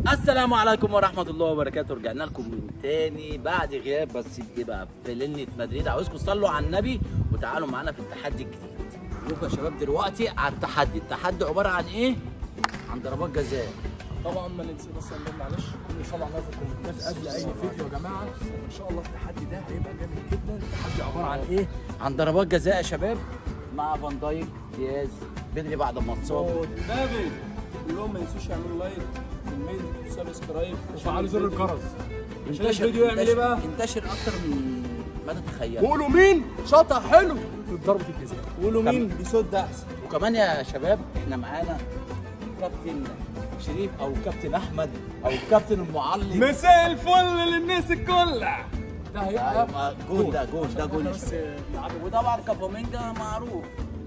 السلام عليكم ورحمة الله وبركاته رجعنا لكم من تاني بعد غياب بس ايه بقى في ليلة مدريد عاوزكم تصلوا على النبي وتعالوا معانا في التحدي الجديد لكم يا شباب دلوقتي على التحدي التحدي عبارة عن ايه؟ عن ضربات جزاء طبعا ما ننسى بس نقول معلش كل صلاه على في الكومنتات قبل اي فيديو يا جماعه ان شاء الله التحدي ده هيبقى جامد جدا التحدي عباره عن ايه؟ عن ضربات جزاء يا شباب مع فان دايك دياز بدري بعد ما اتصاب بابل كلهم ما ينسوش يعملوا لايك كومنت سبسكرايب وفعلوا زر الجرس عشان الفيديو يعمل ايه بقى؟ انتشر اكتر من ما تتخيل قولوا مين شاطر حلو في ضربه الجزاء قولوا مين بيصد احسن وكمان يا شباب احنا معانا كابتن شريف او كابتن احمد او كابتن المعلم مساء الفل للناس الكلها ده هيبقى أيوة، جون ده جون ده جون يا بس شباب. نلعبه وطبعا كافامينجا معروف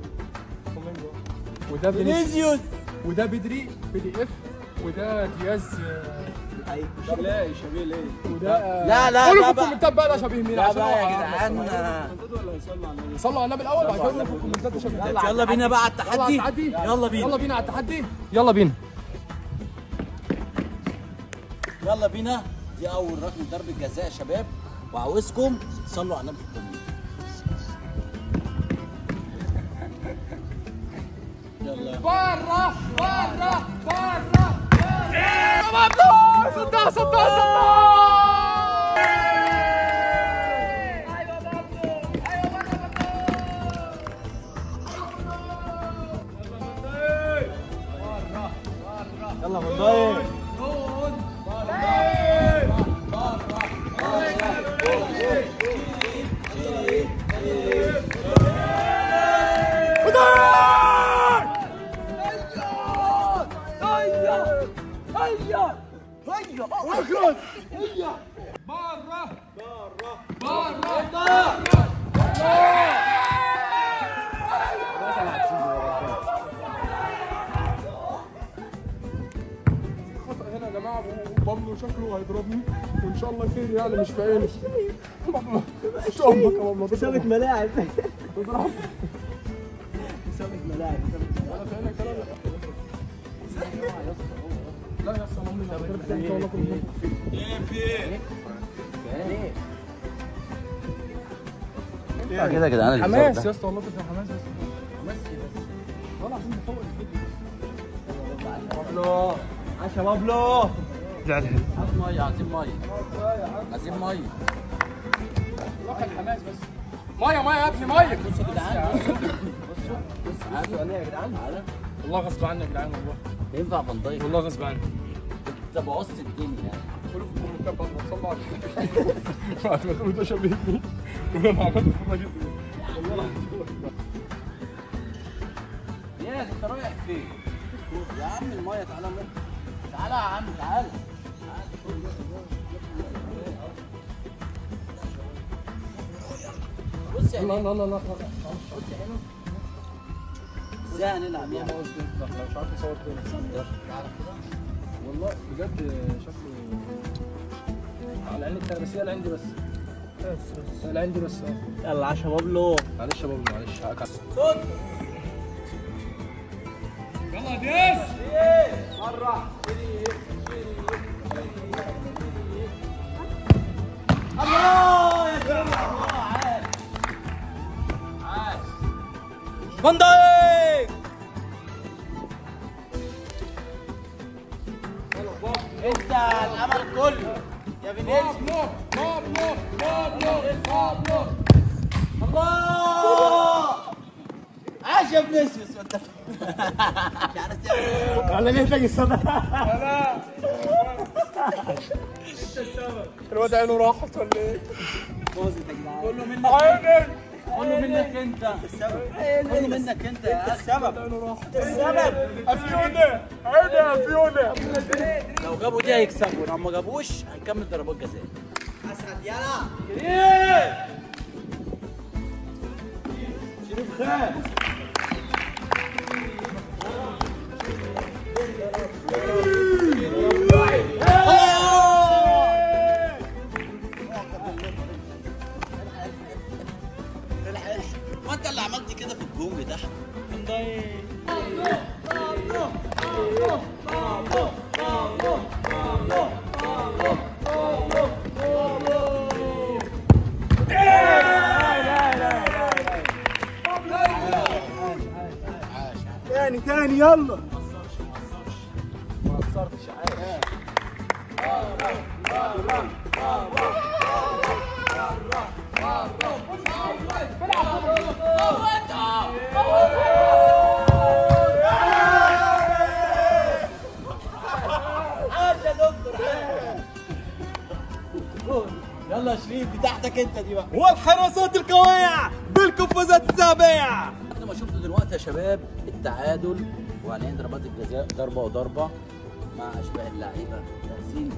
وده فينيسيوس فينيسيوس وده بدري بي دي اف وده دياز آه، شبلاي شبيه ليه؟ وده آه، لا، لا، قولوا ده في بقى. الكومنتات بقى ده شبيه مين لا عشان بقى يا أعرف جدعان أصلاً. منطقة ولا يصلوا على النبي؟ صلوا على النبي الاول وبعد كده صلوا على قولوا في النبي. الكومنتات ده شبيه مين. يلا بينا بقى على يلا على التحدي التحدي يلا بينا يلا بينا على التحدي يلا بينا يلا بينا دي اول ركن ضربة جزاء يا شباب وعاوزكم تصلوا على النبي في الكومنت يلا بره بره بره بره صدق صدق صدق يلا فان دايك خطأ هنا يا جماعة وبابلو شكله هيضربني وإن شاء الله خير يعني مش في عيني بابلو مش أمك يا بابلو سابق ملاعب تضرب سابق ملاعب أنا في عينك كلام لا يا اسطى مامي أنا بضرب إن شاء الله كل كده يا جدعان حماس يا اسطى والله كنت حماس يا اسطى حماس ايه بس والله عشان بفوق الفيديو بابلو عشا بابلو زعل عايزين ميه عايزين ميه عايزين ميه روح الحماس بس ميه ميه يا ابني ميه بصوا يا جدعان بصوا بصوا بصوا تعالى يا جدعان تعالى والله غصب عني يا جدعان والله ينفع فان دايك والله غصب عني انت بوظت الدنيا قولوا في الكومنتات بعد ما تصلوا على بعد ما تقولوا ده شبهني وانا عملت في الراجل يا انت رايح فين؟ يا عم الميه تعالى ممكن تعالى يا عم تعالى بص يا لا عيني لا لا لا بص يا عيني ازاي هنلعب يعني مش عارف اصور تاني والله بجد شكله على عيني التاني بس هي اللي عندي بس بس اللي عندي بس اه يلا عشا بابلو معلش يا بابا معلش هقع صوت يلا يا ديس الله يا جماعه الله عاش عاش فان دايك انت الامل كله يا فينيسيوس بابلو بابلو بابلو الله عاش يا فينيسيوس انت مش عارف تعمل ولا ليه تجي الصدى الواد عينه راحت ولا ايه؟ باظت يا جدعان كله منك عيني كله منك انت السبب كله منك انت يا أخي. السبب عينه راحت السبب افيوني عيني افيوني لو جابوا دي هيكسبوا لو ما جابوش هنكمل ضربات جزاء اسعد يلا شريف خان يلا ما قصرتش عادي يلا شريف بتاعتك انت دي بقى والحراسات القوية بالقفازات السابعة بعد ما شفتوا دلوقتي يا شباب التعادل وهنعيد ضربات الجزاء ضربه وضربه مع اشباه اللعيبه جاهزين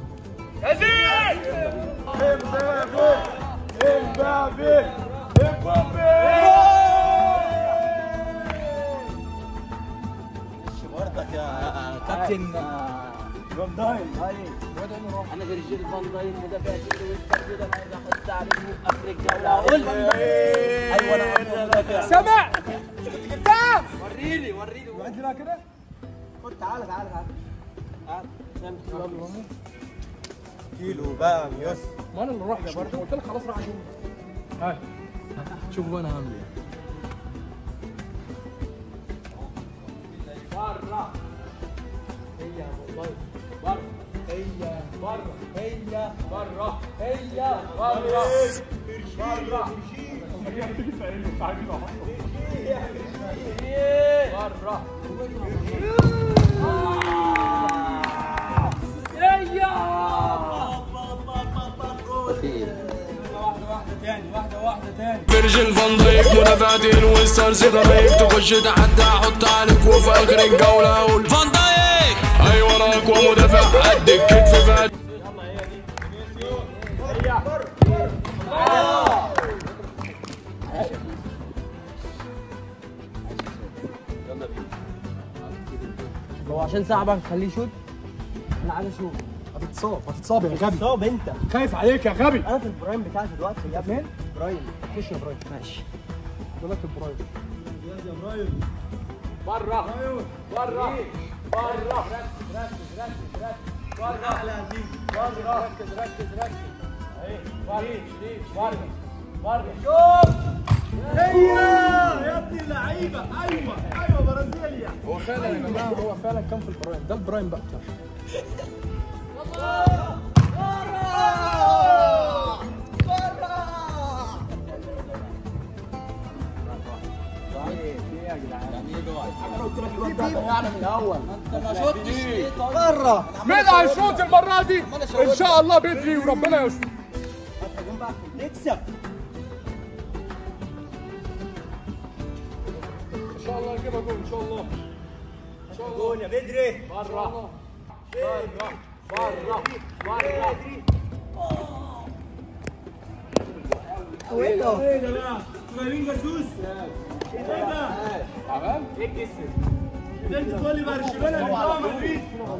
مش برضك يا كابتن فان دايم انا فيرجيل فان دايك مدافع كده ويسكر كده انا عايز احط عليك اخر الجوله قول ايوه انا عارف مدافع سامع جبتها وريني وريني عندي بقى كده خد تعالى تعالى تعالى كيلو بقى يس ما انا اللي راح برضه قلت لك خلاص راح اشوف هاي شوفوا بقى انا هعمل ايه في ايه فيرجن فان دايك مدافعتين والستارز ضريك تخش تحدى احط عليك وفي اخر الجولة اقول فان دايك ايوه انا اقوى مدافع قد الكتف فات يلا بينا هو عشان صعب نخليه يشوط انا عايز اشوف هتتصاب هتتصاب يا غبي صاب انت خايف عليك يا غبي انا في البرايم بتاعتي دلوقتي يا ابني فين؟ برايم خش يا ابراهيم ماشي بقول لك البرايم هو فعلا يا جماعه هو فعلا كان في البرايم ده البرايم بقى بتاعه مين هيشوط المره دي؟ ان شاء الله بدري وربنا يستر نكسب ان شاء الله نجيبها جول ان شاء الله ان شاء الله جون يا بدري بره بره بره بره ايه ده ايه ده بقى؟ صغيرين جاسوس ايه ده؟ تعبان؟ ده انت تقول لي بقى الشمال اللي جوه مدريد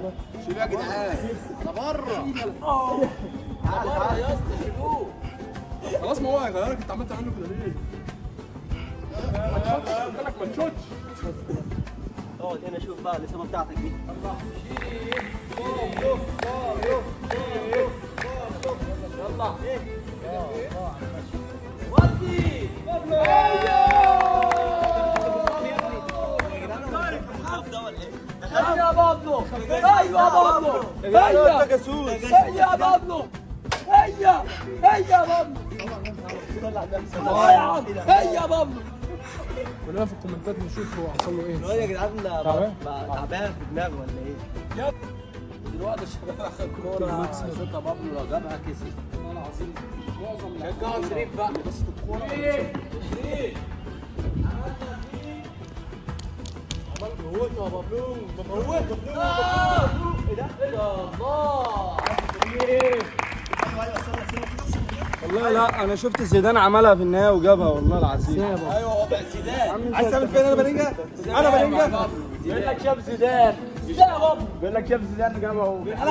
خلاص ما هو هيغيرك انت عمال تعمل له كده ليه؟ ما تشوتش قلت لك ما تشوتش اقعد هنا شوف بقى الاصابه بتاعتك دي يا بابلو ايوه بابلو هيا جاسوس هيا بابلو هيا هيا بابلو هيا هيا بابلو كلنا في الكومنتات نشوف هو حصل له ايه يا جدعان تعبان؟ بقى تعبان في دماغه ولا ايه دلوقتي الشباب اخر كوره شوطها بابلو لو جابها كسب والله العظيم معظم شجعوا شريف بقى بس الكوره موته يا بابلو موته والله لا انا شفت زيدان عملها في النهايه وجابها والله العظيم ايوه هو بقى زيدان عايز تعمل فين انا بلينجا انا بلينجا بيقول لك شاف زيدان زيدان يا بابلو بيقول لك شاف زيدان جابها اهو ده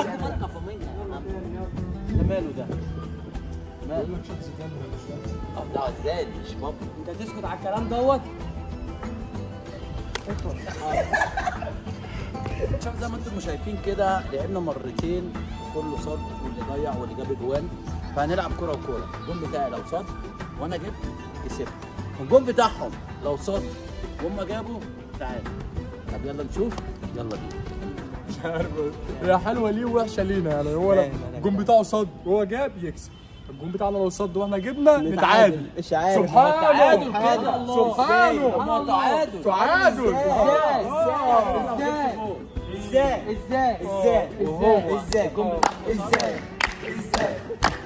ماله ده؟ ماله؟ اه ده عزاد مش بابلو انت تسكت على الكلام دوت شوف زي ما انتم شايفين كده لعبنا مرتين كله صد واللي ضيع واللي جاب اجوان فهنلعب كوره وكوره الجون بتاعي لو صد وانا جبت كسبت الجون بتاعهم لو صد وهم جابوا تعادل طب يلا نشوف يلا بينا مش عارف هي حلوه ليه ووحشه لينا يعني هو لو الجون بتاعه صد وهو جاب يكسب الجون بتاعنا لو صد واحنا جبنا نتعادل مش عارف سبحانه تعادل كده. سبحانه تعادل تعادل ازاي ازاي ازاي ازاي ازاي ازاي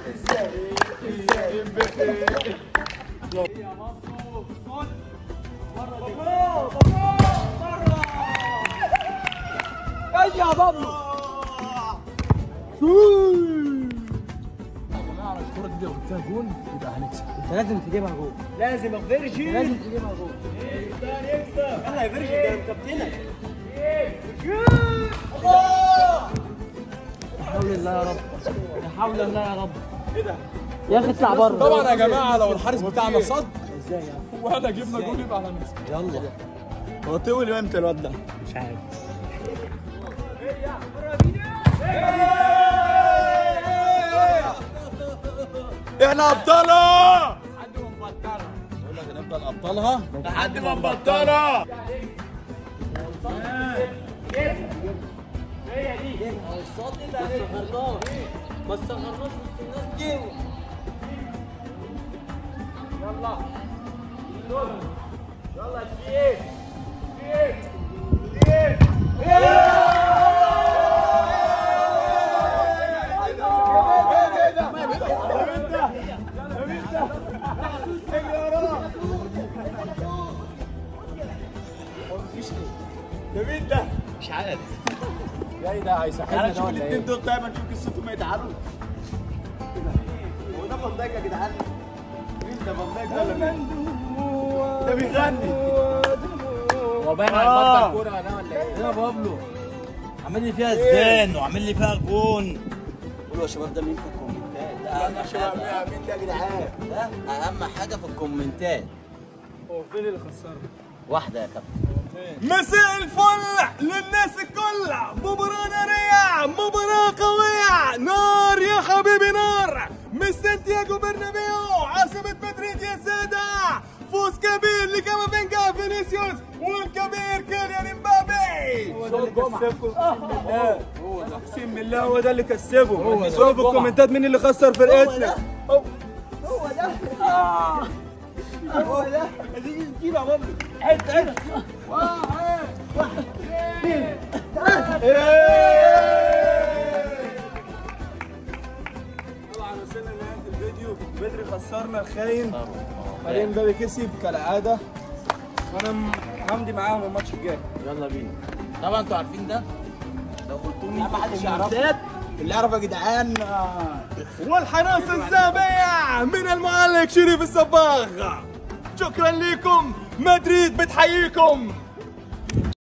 يا جماعه لو الكوره دي لو جبتها جون يبقى هنكسب انت لازم تجيبها جول لازم افرجي لازم تجيبها جول انا يا فرجي ده كابتنك لا حول الله يا رب لا حول الله يا رب يا اخي اطلع بره طبعا يا جماعه لو الحارس بتاعنا صد واحنا جبنا جون يبقى هنكسب هو طول امتى الواد ده احنا ابطالها بقول لك هنفضل ابطالها لحد ما نبطلها ما استغرناش وسط الناس دي مش عارف جاي ده هيسحبنا ده ولا ايه؟ دول دايما نشوف قصتهم يتعالوا هو ده فان دايك يا جدعان مين ده فان دايك ده ولا مين؟ ده بيغني هو باين على البطل كوره ده ولا ايه؟ يا بابلو عامل لي فيها زان وعامل لي فيها جون قولوا يا شباب ده مين في الكومنتات ده اهم حاجه مين ده يا جدعان؟ ده اهم حاجه في الكومنتات هو فين اللي خسرنا؟ واحده يا كابتن مساء الفل للناس الكل مباراة نارية مباراة قوية نار يا حبيبي نار من سانتياغو برنابيو عاصمة مدريد يا سادة فوز كبير لكامافينجا فينيسيوس والكبير كيليان امبابي هو ده اللي كسبكم اقسم بالله هو ده اللي كسبه قولوا في الكومنتات مين اللي خسر فرقتنا هو هو ده هو ده اديني تجيبها يا بابلو حته حته طبعا وصلنا لنهايه الفيديو بدري خسرنا الخاين بعدين مبابي كسب كالعاده وانا م- همضي معاهم الماتش الجاي يلا بينا طبعا انتوا عارفين ده لو قلتوا مين ما حدش في يعرفه. الكومنتات اللي يعرف يا جدعان والحراسة الذهبية من المعلق شريف الصباغ شكرا لكم مدريد بتحييكم